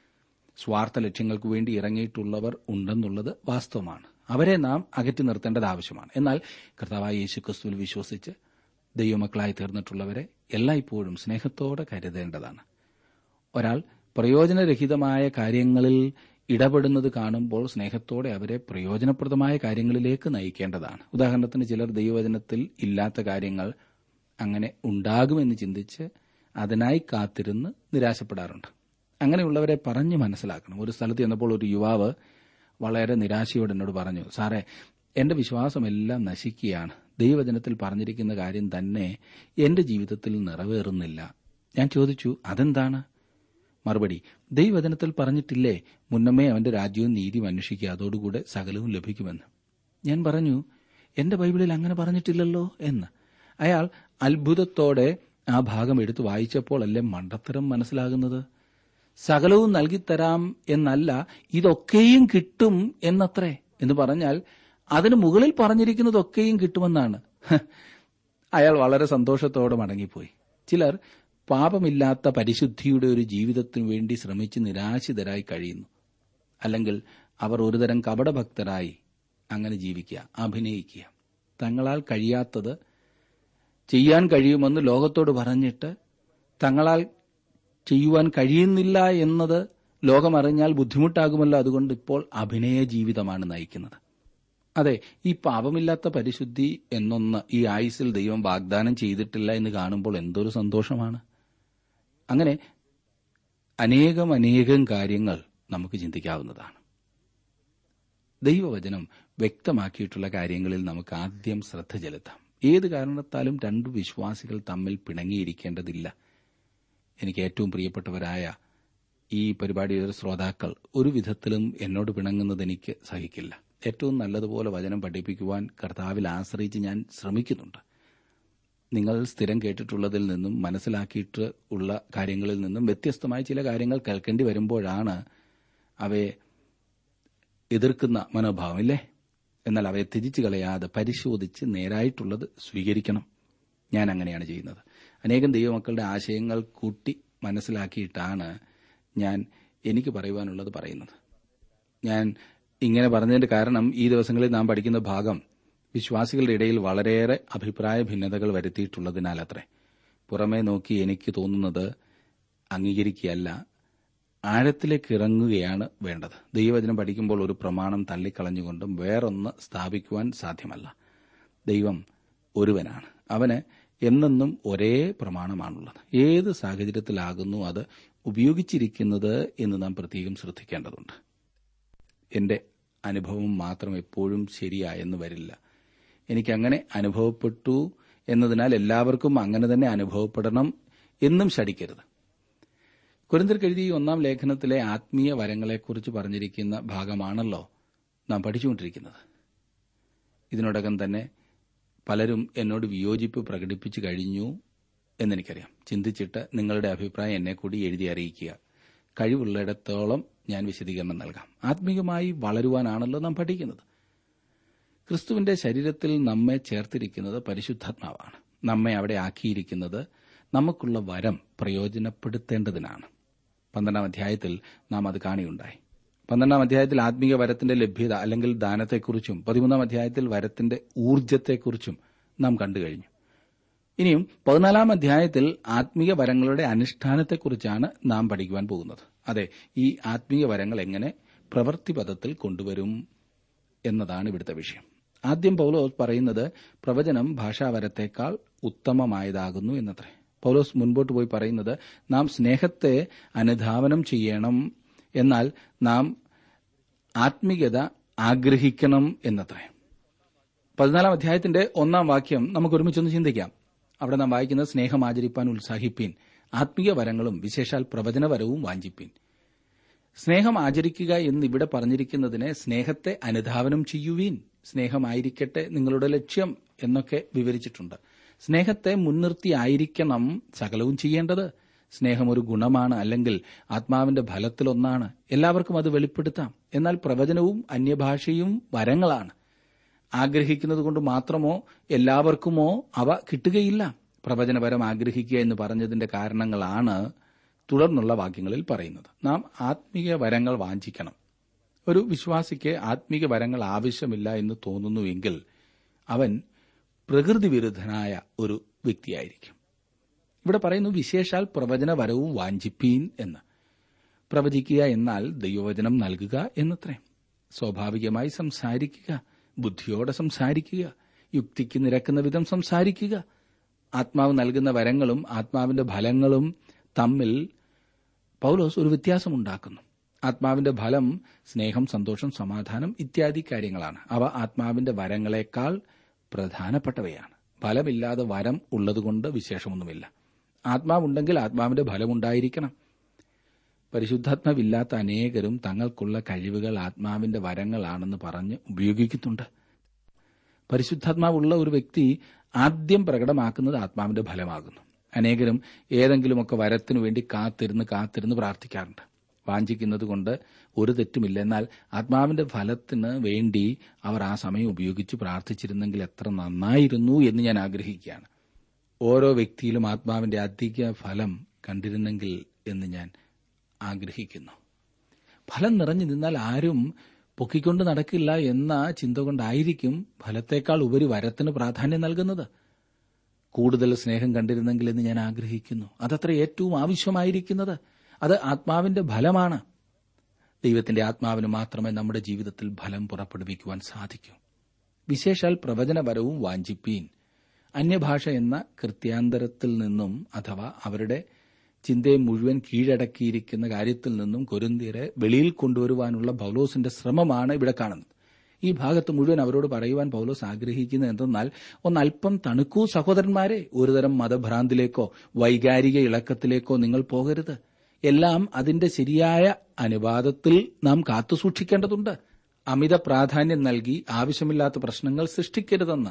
സ്വാർത്ഥ ലക്ഷ്യങ്ങൾക്ക് വേണ്ടി ഇറങ്ങിയിട്ടുള്ളവർ ഉണ്ടെന്നുള്ളത് വാസ്തവമാണ് അവരെ നാം അകറ്റി നിർത്തേണ്ടത് ആവശ്യമാണ് എന്നാൽ കർത്താവായ യേശു ക്രിസ്തുവിൽ വിശ്വസിച്ച് ദൈവമക്കളായി തീർന്നിട്ടുള്ളവരെ എല്ലായ്പ്പോഴും സ്നേഹത്തോടെ കരുതേണ്ടതാണ് ഒരാൾ പ്രയോജനരഹിതമായ കാര്യങ്ങളിൽ ഇടപെടുന്നത് കാണുമ്പോൾ സ്നേഹത്തോടെ അവരെ പ്രയോജനപ്രദമായ കാര്യങ്ങളിലേക്ക് നയിക്കേണ്ടതാണ് ഉദാഹരണത്തിന് ചിലർ ദൈവവചനത്തിൽ ഇല്ലാത്ത കാര്യങ്ങൾ അങ്ങനെ ഉണ്ടാകുമെന്ന് ചിന്തിച്ച് അതിനായി കാത്തിരുന്ന് നിരാശപ്പെടാറുണ്ട് അങ്ങനെയുള്ളവരെ പറഞ്ഞു മനസ്സിലാക്കണം ഒരു സ്ഥലത്ത് ചെന്നപ്പോൾ ഒരു യുവാവ് വളരെ നിരാശയോടെ എന്നോട് പറഞ്ഞു സാറേ എന്റെ വിശ്വാസമെല്ലാം നശിക്കുകയാണ് ദൈവവചനത്തിൽ പറഞ്ഞിരിക്കുന്ന കാര്യം തന്നെ എന്റെ ജീവിതത്തിൽ നിറവേറുന്നില്ല ഞാൻ ചോദിച്ചു അതെന്താണ് മറുപടി ദൈവവചനത്തിൽ പറഞ്ഞിട്ടില്ലേ മുന്നമേ അവന്റെ രാജ്യവും നീതിയും അന്വേഷിക്കുക അതോടുകൂടെ സകലവും ലഭിക്കുമെന്ന് ഞാൻ പറഞ്ഞു എന്റെ ബൈബിളിൽ അങ്ങനെ പറഞ്ഞിട്ടില്ലല്ലോ എന്ന് അയാൾ അത്ഭുതത്തോടെ ആ ഭാഗം എടുത്ത് വായിച്ചപ്പോൾ അല്ലേ മണ്ടത്തരം മനസ്സിലാകുന്നത് സകലവും നൽകിത്തരാം എന്നല്ല ഇതൊക്കെയും കിട്ടും എന്നത്രേ എന്ന് പറഞ്ഞാൽ അതിന് മുകളിൽ പറഞ്ഞിരിക്കുന്നതൊക്കെയും കിട്ടുമെന്നാണ് ഹ്. അയാൾ വളരെ സന്തോഷത്തോടെ മടങ്ങിപ്പോയി ചിലർ പാപമില്ലാത്ത പരിശുദ്ധിയുടെ ഒരു ജീവിതത്തിനു വേണ്ടി ശ്രമിച്ച് നിരാശിതരായി കഴിയുന്നു അല്ലെങ്കിൽ അവർ ഒരുതരം കപടഭക്തരായി അങ്ങനെ ജീവിക്കുക അഭിനയിക്കുക തങ്ങളാൽ കഴിയാത്തത് ചെയ്യാൻ കഴിയുമെന്ന് ലോകത്തോട് പറഞ്ഞിട്ട് തങ്ങളാൽ ചെയ്യുവാൻ കഴിയുന്നില്ല എന്നത് ലോകമറിഞ്ഞാൽ ബുദ്ധിമുട്ടാകുമല്ലോ അതുകൊണ്ട് ഇപ്പോൾ അഭിനയ ജീവിതമാണ് നയിക്കുന്നത് അതെ ഈ പാപമില്ലാത്ത പരിശുദ്ധി എന്നൊന്ന് ഈ ആയുസിൽ ദൈവം വാഗ്ദാനം ചെയ്തിട്ടില്ല എന്ന് കാണുമ്പോൾ എന്തൊരു സന്തോഷമാണ് അങ്ങനെ അനേകം അനേകം കാര്യങ്ങൾ നമുക്ക് ചിന്തിക്കാവുന്നതാണ് ദൈവവചനം വ്യക്തമാക്കിയിട്ടുള്ള കാര്യങ്ങളിൽ നമുക്ക് ആദ്യം ശ്രദ്ധ ചെലുത്താം ഏത് കാരണത്താലും രണ്ടു വിശ്വാസികൾ തമ്മിൽ പിണങ്ങിയിരിക്കേണ്ടതില്ല എനിക്ക് ഏറ്റവും പ്രിയപ്പെട്ടവരായ ഈ പരിപാടിയുടെ ശ്രോതാക്കൾ ഒരു വിധത്തിലും എന്നോട് പിണങ്ങുന്നത് എനിക്ക് സഹിക്കില്ല ഏറ്റവും നല്ലതുപോലെ വചനം പഠിപ്പിക്കുവാൻ കർത്താവിൽ ആശ്രയിച്ച് ഞാൻ ശ്രമിക്കുന്നുണ്ട് നിങ്ങൾ സ്ഥിരം കേട്ടിട്ടുള്ളതിൽ നിന്നും മനസ്സിലാക്കിയിട്ട് ഉള്ള കാര്യങ്ങളിൽ നിന്നും വ്യത്യസ്തമായ ചില കാര്യങ്ങൾ കേൾക്കേണ്ടി വരുമ്പോഴാണ് അവയെ എതിർക്കുന്ന മനോഭാവം ഇല്ലേ എന്നാൽ അവയെ തിരിച്ചു കളയാതെ പരിശോധിച്ച് നേരായിട്ടുള്ളത് സ്വീകരിക്കണം ഞാൻ അങ്ങനെയാണ് ചെയ്യുന്നത് അനേകം ദൈവമക്കളുടെ ആശയങ്ങൾ കൂട്ടി മനസ്സിലാക്കിയിട്ടാണ് ഞാൻ എനിക്ക് പറയുവാനുള്ളത് പറയുന്നത് ഞാൻ ഇങ്ങനെ പറഞ്ഞതിന്റെ കാരണം ഈ ദിവസങ്ങളിൽ നാം പഠിക്കുന്ന ഭാഗം വിശ്വാസികളുടെ ഇടയിൽ വളരെയേറെ അഭിപ്രായ ഭിന്നതകൾ വരുത്തിയിട്ടുള്ളതിനാൽ അത്രേ പുറമേ നോക്കി എനിക്ക് തോന്നുന്നത് അംഗീകരിക്കുകയല്ല ആഴത്തിലേക്ക് ഇറങ്ങുകയാണ് വേണ്ടത് ദൈവവചനം പഠിക്കുമ്പോൾ ഒരു പ്രമാണം തള്ളിക്കളഞ്ഞുകൊണ്ടും വേറൊന്ന് സ്ഥാപിക്കുവാൻ സാധ്യമല്ല ദൈവം ഒരുവനാണ് അവന് എന്നെന്നും ഒരേ പ്രമാണമാണുള്ളത് ഏത് സാഹചര്യത്തിലാകുന്നു അത് ഉപയോഗിച്ചിരിക്കുന്നത് എന്ന് നാം പ്രത്യേകം ശ്രദ്ധിക്കേണ്ടതുണ്ട് എന്റെ അനുഭവം മാത്രം എപ്പോഴും ശരിയായെന്ന് വരില്ല എനിക്കങ്ങനെ അനുഭവപ്പെട്ടു എന്നതിനാൽ എല്ലാവർക്കും അങ്ങനെ തന്നെ അനുഭവപ്പെടണം എന്നും ശടിക്കരുത് കുരിന്തർക്ക് എഴുതിയ ഒന്നാം ലേഖനത്തിലെ ആത്മീയ വരങ്ങളെക്കുറിച്ച് പറഞ്ഞിരിക്കുന്ന ഭാഗമാണല്ലോ നാം പഠിച്ചുകൊണ്ടിരിക്കുന്നത് ഇതിനോടകം തന്നെ പലരും എന്നോട് വിയോജിപ്പ് പ്രകടിപ്പിച്ചു കഴിഞ്ഞു എന്നെനിക്കറിയാം ചിന്തിച്ചിട്ട് നിങ്ങളുടെ അഭിപ്രായം എന്നെ കൂടി എഴുതി അറിയിക്കുക കഴിവുള്ളിടത്തോളം ഞാൻ വിശദീകരണം നൽകാം ആത്മീയമായി വളരുവാനാണല്ലോ നാം പഠിക്കുന്നത് ക്രിസ്തുവിന്റെ ശരീരത്തിൽ നമ്മെ ചേർത്തിരിക്കുന്നത് പരിശുദ്ധാത്മാവാണ് നമ്മെ അവിടെ ആക്കിയിരിക്കുന്നത് നമുക്കുള്ള വരം പ്രയോജനപ്പെടുത്തേണ്ടതിനാണ് പന്ത്രണ്ടാം അധ്യായത്തിൽ നാം അത് കാണുകയുണ്ടായി പന്ത്രണ്ടാം അധ്യായത്തിൽ ആത്മീയ വരത്തിന്റെ ലഭ്യത അല്ലെങ്കിൽ ദാനത്തെക്കുറിച്ചും പതിമൂന്നാം അധ്യായത്തിൽ വരത്തിന്റെ ഊർജ്ജത്തെക്കുറിച്ചും നാം കണ്ടു കഴിഞ്ഞു ഇനിയും പതിനാലാം അധ്യായത്തിൽ ആത്മീയ വരങ്ങളുടെ അനുഷ്ഠാനത്തെക്കുറിച്ചാണ് നാം പഠിക്കുവാൻ പോകുന്നത് അതെ ഈ ആത്മീയ വരങ്ങൾ എങ്ങനെ പ്രവൃത്തിപഥത്തിൽ കൊണ്ടുവരും എന്നതാണ് ഇവിടുത്തെ വിഷയം ആദ്യം പൗലോസ് പറയുന്നത് പ്രവചനം ഭാഷാവരത്തേക്കാൾ ഉത്തമമായതാകുന്നു എന്നത്രേ പൗലോസ് മുൻപോട്ട് പോയി പറയുന്നത് നാം സ്നേഹത്തെ അനുധാവനം ചെയ്യണം എന്നാൽ നാം ആത്മീയത ആഗ്രഹിക്കണം എന്നത്രേ പതിനാലാം അധ്യായത്തിന്റെ ഒന്നാം വാക്യം നമുക്ക് ഒരുമിച്ചൊന്ന് ചിന്തിക്കാം അവിടെ നാം വായിക്കുന്നത് സ്നേഹം ആചരിപ്പാൻ ഉത്സാഹിപ്പീൻ ആത്മീയ വരങ്ങളും വിശേഷാൽ പ്രവചനവരവും വാഞ്ചിപ്പീൻ സ്നേഹം ആചരിക്കുക എന്ന് ഇവിടെ പറഞ്ഞിരിക്കുന്നതിനെ സ്നേഹത്തെ അനുധാവനം ചെയ്യുവീൻ സ്നേഹമായിരിക്കട്ടെ നിങ്ങളുടെ ലക്ഷ്യം എന്നൊക്കെ വിവരിച്ചിട്ടുണ്ട് സ്നേഹത്തെ മുൻനിർത്തി ആയിരിക്കണം സകലവും ചെയ്യേണ്ടത് സ്നേഹം ഒരു ഗുണമാണ് അല്ലെങ്കിൽ ആത്മാവിന്റെ ഫലത്തിലൊന്നാണ് എല്ലാവർക്കും അത് വെളിപ്പെടുത്താം എന്നാൽ പ്രവചനവും അന്യഭാഷയും വരങ്ങളാണ് ആഗ്രഹിക്കുന്നത് കൊണ്ട് മാത്രമോ എല്ലാവർക്കുമോ അവ കിട്ടുകയില്ല പ്രവചനപരം ആഗ്രഹിക്കുക എന്ന് പറഞ്ഞതിന്റെ കാരണങ്ങളാണ് തുടർന്നുള്ള വാക്യങ്ങളിൽ പറയുന്നത് നാം ആത്മീയ വരങ്ങൾ വാഞ്ചിക്കണം ഒരു വിശ്വാസിക്ക് ആത്മീയ വരങ്ങൾ ആവശ്യമില്ല എന്ന് തോന്നുന്നുവെങ്കിൽ അവൻ പ്രകൃതി വിരുദ്ധനായ ഒരു വ്യക്തിയായിരിക്കും ഇവിടെ പറയുന്നു വിശേഷാൽ പ്രവചനവരവും വാഞ്ചിപ്പീൻ എന്ന് പ്രവചിക്കുക എന്നാൽ ദൈവവചനം നൽകുക എന്നത്രേ സ്വാഭാവികമായി സംസാരിക്കുക ബുദ്ധിയോടെ സംസാരിക്കുക യുക്തിക്ക് നിരക്കുന്ന വിധം സംസാരിക്കുക ആത്മാവ് നൽകുന്ന വരങ്ങളും ആത്മാവിന്റെ ഫലങ്ങളും തമ്മിൽ പൗലോസ് ഒരു വ്യത്യാസമുണ്ടാക്കുന്നു ആത്മാവിന്റെ ഫലം സ്നേഹം സന്തോഷം സമാധാനം ഇത്യാദി കാര്യങ്ങളാണ് അവ ആത്മാവിന്റെ വരങ്ങളെക്കാൾ പ്രധാനപ്പെട്ടവയാണ് ഫലമില്ലാതെ വരം ഉള്ളതുകൊണ്ട് വിശേഷമൊന്നുമില്ല ആത്മാവുണ്ടെങ്കിൽ ആത്മാവിന്റെ ഫലമുണ്ടായിരിക്കണം പരിശുദ്ധാത്മാവില്ലാത്ത അനേകരും തങ്ങൾക്കുള്ള കഴിവുകൾ ആത്മാവിന്റെ വരങ്ങളാണെന്ന് പറഞ്ഞ് ഉപയോഗിക്കുന്നുണ്ട് പരിശുദ്ധാത്മാവുള്ള ഒരു വ്യക്തി ആദ്യം പ്രകടമാക്കുന്നത് ആത്മാവിന്റെ ഫലമാകുന്നു അനേകരും ഏതെങ്കിലുമൊക്കെ വരത്തിനു വേണ്ടി കാത്തിരുന്ന് കാത്തിരുന്ന് പ്രാർത്ഥിക്കാറുണ്ട് വാഞ്ചിക്കുന്നത് കൊണ്ട് ഒരു തെറ്റുമില്ല എന്നാൽ ആത്മാവിന്റെ ഫലത്തിന് വേണ്ടി അവർ ആ സമയം ഉപയോഗിച്ച് പ്രാർത്ഥിച്ചിരുന്നെങ്കിൽ എത്ര നന്നായിരുന്നു എന്ന് ഞാൻ ആഗ്രഹിക്കുകയാണ് ഓരോ വ്യക്തിയിലും ആത്മാവിന്റെ അധിക ഫലം കണ്ടിരുന്നെങ്കിൽ എന്ന് ഞാൻ ആഗ്രഹിക്കുന്നു ഫലം നിറഞ്ഞു നിന്നാൽ ആരും പൊക്കിക്കൊണ്ട് നടക്കില്ല എന്ന ചിന്ത കൊണ്ടായിരിക്കും ഫലത്തേക്കാൾ ഉപരി വരത്തിന് പ്രാധാന്യം നൽകുന്നത് കൂടുതൽ സ്നേഹം കണ്ടിരുന്നെങ്കിൽ എന്ന് ഞാൻ ആഗ്രഹിക്കുന്നു അതത്ര ഏറ്റവും ആവശ്യമായിരിക്കുന്നത് അത് ആത്മാവിന്റെ ഫലമാണ് ദൈവത്തിന്റെ ആത്മാവിന് മാത്രമേ നമ്മുടെ ജീവിതത്തിൽ ഫലം പുറപ്പെടുവിക്കുവാൻ സാധിക്കൂ വിശേഷാൽ പ്രവചനപരവും വാഞ്ചിപ്പീൻ അന്യഭാഷ എന്ന കൃത്യാന്തരത്തിൽ നിന്നും അഥവാ അവരുടെ ചിന്തയെ മുഴുവൻ കീഴടക്കിയിരിക്കുന്ന കാര്യത്തിൽ നിന്നും കൊരിന്തിയരെ വെളിയിൽ കൊണ്ടുവരുവാനുള്ള പൗലോസിന്റെ ശ്രമമാണ് ഇവിടെ കാണുന്നത് ഈ ഭാഗത്ത് മുഴുവൻ അവരോട് പറയുവാൻ പൗലോസ് ആഗ്രഹിക്കുന്നത് എന്തെന്നാൽ ഒന്നല്പം തണുക്കൂ സഹോദരന്മാരെ ഒരുതരം മതഭ്രാന്തിലേക്കോ വൈകാരിക ഇളക്കത്തിലേക്കോ നിങ്ങൾ പോകരുത് എല്ലാം അതിന്റെ ശരിയായ അനുവാദത്തിൽ നാം കാത്തുസൂക്ഷിക്കേണ്ടതുണ്ട് അമിത പ്രാധാന്യം നൽകി ആവശ്യമില്ലാത്ത പ്രശ്നങ്ങൾ സൃഷ്ടിക്കരുതെന്ന്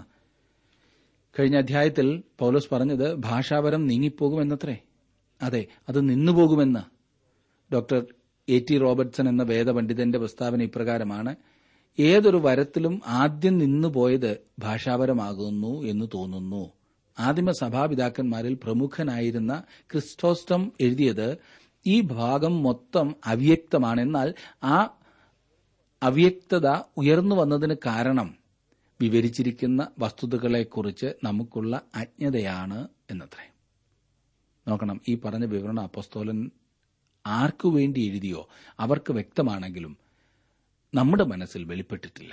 കഴിഞ്ഞ അധ്യായത്തിൽ പൗലോസ് പറഞ്ഞത് ഭാഷാപരം നീങ്ങിപ്പോകുമെന്നത്രേ അതെ അത് നിന്നുപോകുമെന്ന് ഡോക്ടർ എ ടി റോബർട്ട്സൺ എന്ന വേദപണ്ഡിതന്റെ പ്രസ്താവന ഇപ്രകാരമാണ് ഏതൊരു വരത്തിലും ആദ്യം നിന്നുപോയത് ഭാഷാപരമാകുന്നു എന്ന് തോന്നുന്നു ആദിമ സഭാപിതാക്കന്മാരിൽ പ്രമുഖനായിരുന്ന ക്രിസ്റ്റോസ്റ്റം എഴുതിയത് ഈ ഭാഗം മൊത്തം അവ്യക്തമാണ് എന്നാൽ ആ അവ്യക്തത ഉയർന്നു വന്നതിന് കാരണം വിവരിച്ചിരിക്കുന്ന വസ്തുതകളെക്കുറിച്ച് നമുക്കുള്ള അജ്ഞതയാണ് എന്നത്രേ നോക്കണം ഈ പറഞ്ഞ വിവരണം അപ്പസ്തോലൻ ആർക്കു വേണ്ടി എഴുതിയോ അവർക്ക് വ്യക്തമാണെങ്കിലും നമ്മുടെ മനസ്സിൽ വെളിപ്പെട്ടിട്ടില്ല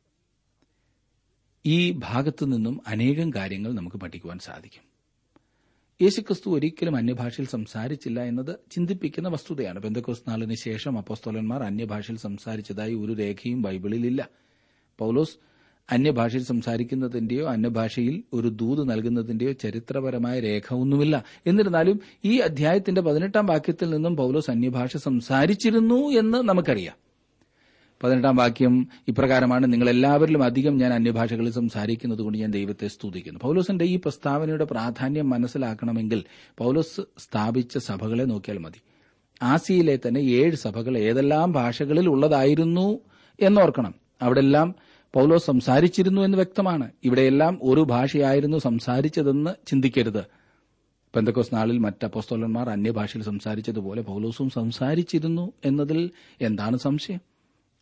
ഈ ഭാഗത്തു നിന്നും അനേകം കാര്യങ്ങൾ നമുക്ക് പഠിക്കുവാൻ സാധിക്കും യേശുക്രിസ്തു ഒരിക്കലും അന്യഭാഷയിൽ സംസാരിച്ചില്ല എന്നത് ചിന്തിപ്പിക്കുന്ന വസ്തുതയാണ് ബന്ധക്കോസ് നാളിന് ശേഷം അപ്പോസ്തോലന്മാർ അന്യഭാഷയിൽ സംസാരിച്ചതായി ഒരു രേഖയും ബൈബിളിലില്ല പൌലോസ് അന്യഭാഷയിൽ സംസാരിക്കുന്നതിന്റെയോ അന്യഭാഷയിൽ ഒരു ദൂത് നൽകുന്നതിന്റെയോ ചരിത്രപരമായ രേഖ ഒന്നുമില്ല എന്നിരുന്നാലും ഈ അധ്യായത്തിന്റെ പതിനെട്ടാം വാക്യത്തിൽ നിന്നും പൌലോസ് അന്യഭാഷ സംസാരിച്ചിരുന്നു എന്ന് നമുക്കറിയാം പതിനെട്ടാം വാക്യം ഇപ്രകാരമാണ് നിങ്ങൾ എല്ലാവരിലും അധികം ഞാൻ അന്യഭാഷകളിൽ സംസാരിക്കുന്നത് കൊണ്ട് ഞാൻ ദൈവത്തെ സ്തുതിക്കുന്നു പൗലോസിന്റെ ഈ പ്രസ്താവനയുടെ പ്രാധാന്യം മനസ്സിലാക്കണമെങ്കിൽ പൗലോസ് സ്ഥാപിച്ച സഭകളെ നോക്കിയാൽ മതി ആസിയയിലെ തന്നെ ഏഴ് സഭകൾ ഏതെല്ലാം ഭാഷകളിൽ ഉള്ളതായിരുന്നു എന്നോർക്കണം അവിടെല്ലാം പൗലോസ് സംസാരിച്ചിരുന്നു എന്ന് വ്യക്തമാണ് ഇവിടെയെല്ലാം ഒരു ഭാഷയായിരുന്നു സംസാരിച്ചതെന്ന് ചിന്തിക്കരുത് പെന്തക്കോസ് നാളിൽ മറ്റ് അപ്പോസ്തോലന്മാർ അന്യഭാഷയിൽ സംസാരിച്ചതുപോലെ പൗലോസും സംസാരിച്ചിരുന്നു എന്നതിൽ എന്താണ് സംശയം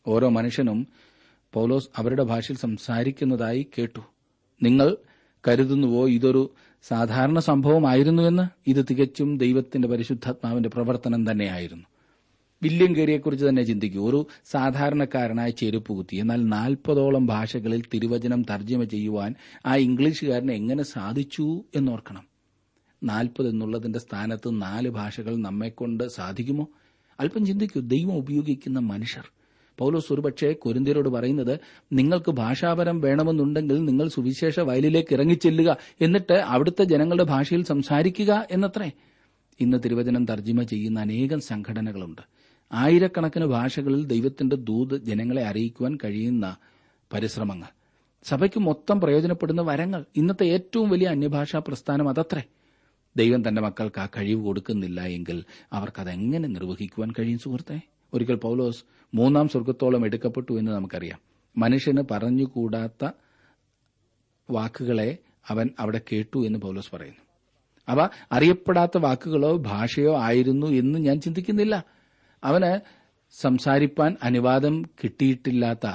ഓരോ മനുഷ്യനും പൗലോസ് അവരുടെ ഭാഷയിൽ സംസാരിക്കുന്നതായി കേട്ടു നിങ്ങൾ കരുതുന്നുവോ ഇതൊരു സാധാരണ സംഭവമായിരുന്നുവെന്ന് ഇത് തികച്ചും ദൈവത്തിന്റെ പരിശുദ്ധാത്മാവിന്റെ പ്രവർത്തനം തന്നെയായിരുന്നു വില്യം കേരിയെക്കുറിച്ച് തന്നെ ചിന്തിക്കൂ ഒരു സാധാരണക്കാരനായ ചെരുപ്പ് കുത്തി എന്നാൽ നാൽപ്പതോളം ഭാഷകളിൽ തിരുവചനം തർജ്ജമ ചെയ്യുവാൻ ആ ഇംഗ്ലീഷുകാരന് എങ്ങനെ സാധിച്ചു എന്നോർക്കണം നാൽപ്പത് എന്നുള്ളതിന്റെ സ്ഥാനത്ത് നാല് ഭാഷകൾ നമ്മെക്കൊണ്ട് സാധിക്കുമോ അല്പം ചിന്തിക്കൂ ദൈവം ഉപയോഗിക്കുന്ന മനുഷ്യർ പൗലോസ് ഒരുപക്ഷെ കൊരിന്തിയരോട് പറയുന്നത് നിങ്ങൾക്ക് ഭാഷാപരം വേണമെന്നുണ്ടെങ്കിൽ നിങ്ങൾ സുവിശേഷ വയലിലേക്ക് ഇറങ്ങിച്ചെല്ലുക എന്നിട്ട് അവിടുത്തെ ജനങ്ങളുടെ ഭാഷയിൽ സംസാരിക്കുക എന്നത്രേ ഇന്ന് തിരുവചനം തർജ്ജിമ ചെയ്യുന്ന അനേകം സംഘടനകളുണ്ട് ആയിരക്കണക്കിന് ഭാഷകളിൽ ദൈവത്തിന്റെ ദൂത് ജനങ്ങളെ അറിയിക്കുവാൻ കഴിയുന്ന പരിശ്രമങ്ങൾ സഭയ്ക്ക് മൊത്തം പ്രയോജനപ്പെടുന്ന വരങ്ങൾ ഇന്നത്തെ ഏറ്റവും വലിയ അന്യഭാഷാ പ്രസ്ഥാനം അതത്രേ ദൈവം തന്റെ മക്കൾക്ക് ആ കഴിവ് കൊടുക്കുന്നില്ല എങ്കിൽ അവർക്കതെങ്ങനെ നിർവഹിക്കുവാൻ കഴിയും സുഹൃത്തെ ഒരിക്കൽ പൗലോസ് മൂന്നാം സ്വർഗത്തോളം എടുക്കപ്പെട്ടു എന്ന് നമുക്കറിയാം മനുഷ്യന് പറഞ്ഞുകൂടാത്ത വാക്കുകളെ അവൻ അവിടെ കേട്ടു എന്ന് പൗലോസ് പറയുന്നു അവ അറിയപ്പെടാത്ത വാക്കുകളോ ഭാഷയോ ആയിരുന്നു എന്ന് ഞാൻ ചിന്തിക്കുന്നില്ല അവന് സംസാരിപ്പാൻ അനുവാദം കിട്ടിയിട്ടില്ലാത്ത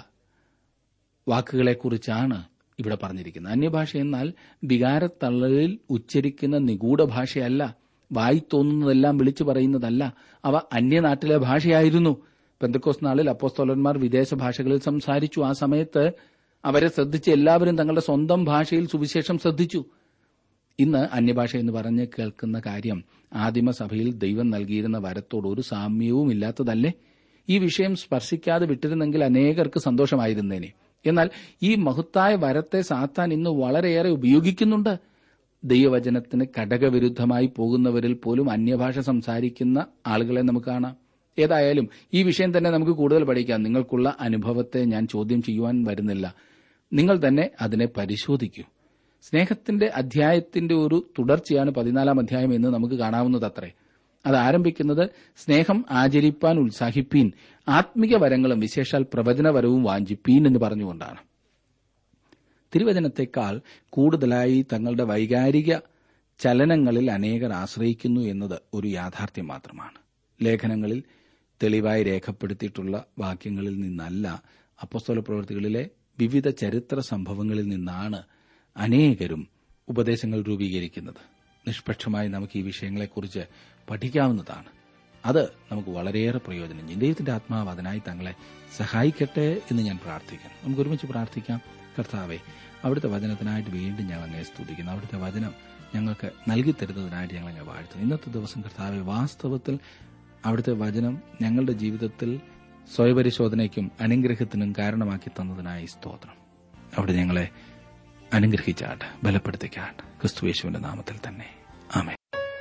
വാക്കുകളെക്കുറിച്ചാണ് ഇവിടെ പറഞ്ഞിരിക്കുന്നത് അന്യഭാഷ എന്നാൽ വികാരത്തള്ളലിൽ ഉച്ചരിക്കുന്ന നിഗൂഢ ഭാഷയല്ല വായി തോന്നുന്നതെല്ലാം വിളിച്ചു പറയുന്നതല്ല അവ അന്യനാട്ടിലെ ഭാഷയായിരുന്നു പെന്തക്കോസ് നാളിൽ അപ്പോസ്തോലന്മാർ വിദേശ ഭാഷകളിൽ സംസാരിച്ചു ആ സമയത്ത് അവരെ ശ്രദ്ധിച്ച് എല്ലാവരും തങ്ങളുടെ സ്വന്തം ഭാഷയിൽ സുവിശേഷം ശ്രദ്ധിച്ചു ഇന്ന് അന്യഭാഷ എന്ന് പറഞ്ഞ് കേൾക്കുന്ന കാര്യം ആദിമസഭയിൽ ദൈവം നൽകിയിരുന്ന വരത്തോട് ഒരു സാമ്യവും ഇല്ലാത്തതല്ലേ ഈ വിഷയം സ്പർശിക്കാതെ വിട്ടിരുന്നെങ്കിൽ അനേകർക്ക് സന്തോഷമായിരുന്നേനെ എന്നാൽ ഈ മഹത്തായ വരത്തെ സാത്താൻ ഇന്ന് വളരെയേറെ ഉപയോഗിക്കുന്നുണ്ട് ദൈവവചനത്തിന് ഘടകവിരുദ്ധമായി പോകുന്നവരിൽ പോലും അന്യഭാഷ സംസാരിക്കുന്ന ആളുകളെ നമുക്ക് കാണാം ഏതായാലും ഈ വിഷയം തന്നെ നമുക്ക് കൂടുതൽ പഠിക്കാം നിങ്ങൾക്കുള്ള അനുഭവത്തെ ഞാൻ ചോദ്യം ചെയ്യുവാൻ വരുന്നില്ല നിങ്ങൾ തന്നെ അതിനെ പരിശോധിക്കൂ സ്നേഹത്തിന്റെ അധ്യായത്തിന്റെ ഒരു തുടർച്ചയാണ് പതിനാലാം അധ്യായം എന്ന് നമുക്ക് കാണാവുന്നതത്രേ അത് ആരംഭിക്കുന്നത് സ്നേഹം ആചരിപ്പാൻ ഉത്സാഹിപ്പീൻ ആത്മിക വരങ്ങളും വിശേഷാൽ പ്രവചനവരവും വാഞ്ചിപ്പീൻ എന്ന് പറഞ്ഞുകൊണ്ടാണ് തിരുവചനത്തെക്കാൾ കൂടുതലായി തങ്ങളുടെ വൈകാരിക ചലനങ്ങളിൽ അനേകർ ആശ്രയിക്കുന്നു എന്നത് ഒരു യാഥാർത്ഥ്യം മാത്രമാണ് ലേഖനങ്ങളിൽ തെളിവായി രേഖപ്പെടുത്തിയിട്ടുള്ള വാക്യങ്ങളിൽ നിന്നല്ല അപ്പസ്തോല പ്രവൃത്തികളിലെ വിവിധ ചരിത്ര സംഭവങ്ങളിൽ നിന്നാണ് അനേകരും ഉപദേശങ്ങൾ രൂപീകരിക്കുന്നത് നിഷ്പക്ഷമായി നമുക്ക് ഈ വിഷയങ്ങളെക്കുറിച്ച് പഠിക്കാവുന്നതാണ് അത് നമുക്ക് വളരെയേറെ പ്രയോജനം ചെയ്യും ദൈവത്തിന്റെ ആത്മാവ് അതിനായി തങ്ങളെ സഹായിക്കട്ടെ എന്ന് ഞാൻ പ്രാർത്ഥിക്കുന്നു നമുക്ക് ഒരുമിച്ച് പ്രാർത്ഥിക്കാം കർത്താവെ അവിടുത്തെ വചനത്തിനായിട്ട് വീണ്ടും ഞങ്ങൾ അങ്ങനെ സ്തുതിക്കുന്നു അവിടുത്തെ വചനം ഞങ്ങൾക്ക് നൽകി തരുന്നതിനായിട്ട് ഞങ്ങൾ അങ്ങനെ വാഴ്ത്തുന്നു ഇന്നത്തെ ദിവസം കർത്താവെ വാസ്തവത്തിൽ അവിടുത്തെ വചനം ഞങ്ങളുടെ ജീവിതത്തിൽ സ്വയപരിശോധനയ്ക്കും അനുഗ്രഹത്തിനും കാരണമാക്കി തന്നതിനായി സ്തോത്രം അവിടെ ഞങ്ങളെ അനുഗ്രഹിച്ചാട്ട് ബലപ്പെടുത്തിക്കാട്ട് ക്രിസ്തുയേശുവിന്റെ നാമത്തിൽ തന്നെ ആമേ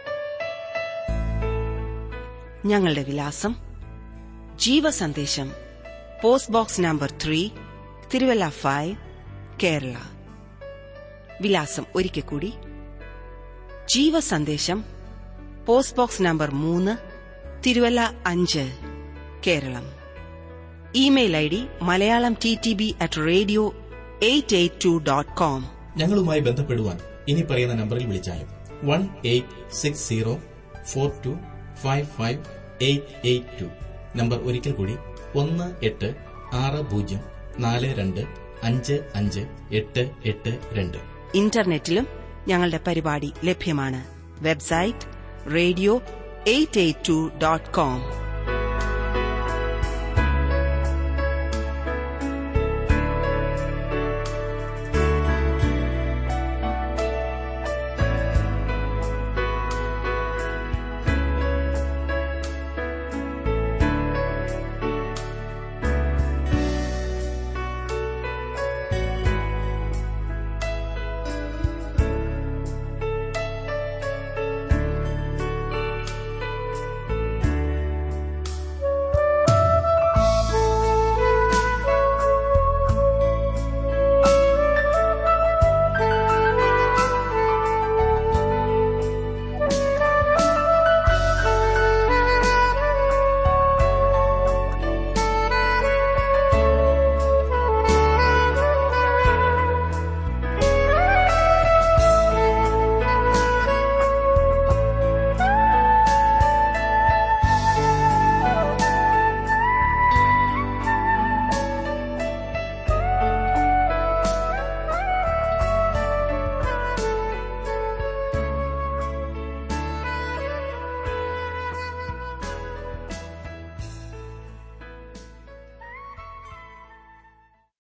ഞങ്ങളുടെ വിലാസം ജീവസന്ദേശം post box number three Thiruvalla five Kerala വിലാസം ഒരിക്കൽ കൂടി ജീവസന്ദേശം പോസ്റ്റ് ബോക്സ് നമ്പർ മൂന്ന് തിരുവല്ല അഞ്ച് Keralam email I D Malayalam T T B at radio eight eight two dot com ഞങ്ങളുമായി ബന്ധപ്പെടുവാൻ ഇനി പറയുന്ന നമ്പറിൽ വിളിച്ചാലും one eight six zero four two five five eight eight two number ഒരിക്കൽ കൂടി ഒന്ന് എട്ട് ആറ് പൂജ്യം നാല് രണ്ട് അഞ്ച് അഞ്ച് എട്ട് എട്ട് രണ്ട് ഇന്റർനെറ്റിലും ഞങ്ങളുടെ പരിപാടി ലഭ്യമാണ് website radio eight eight two dot com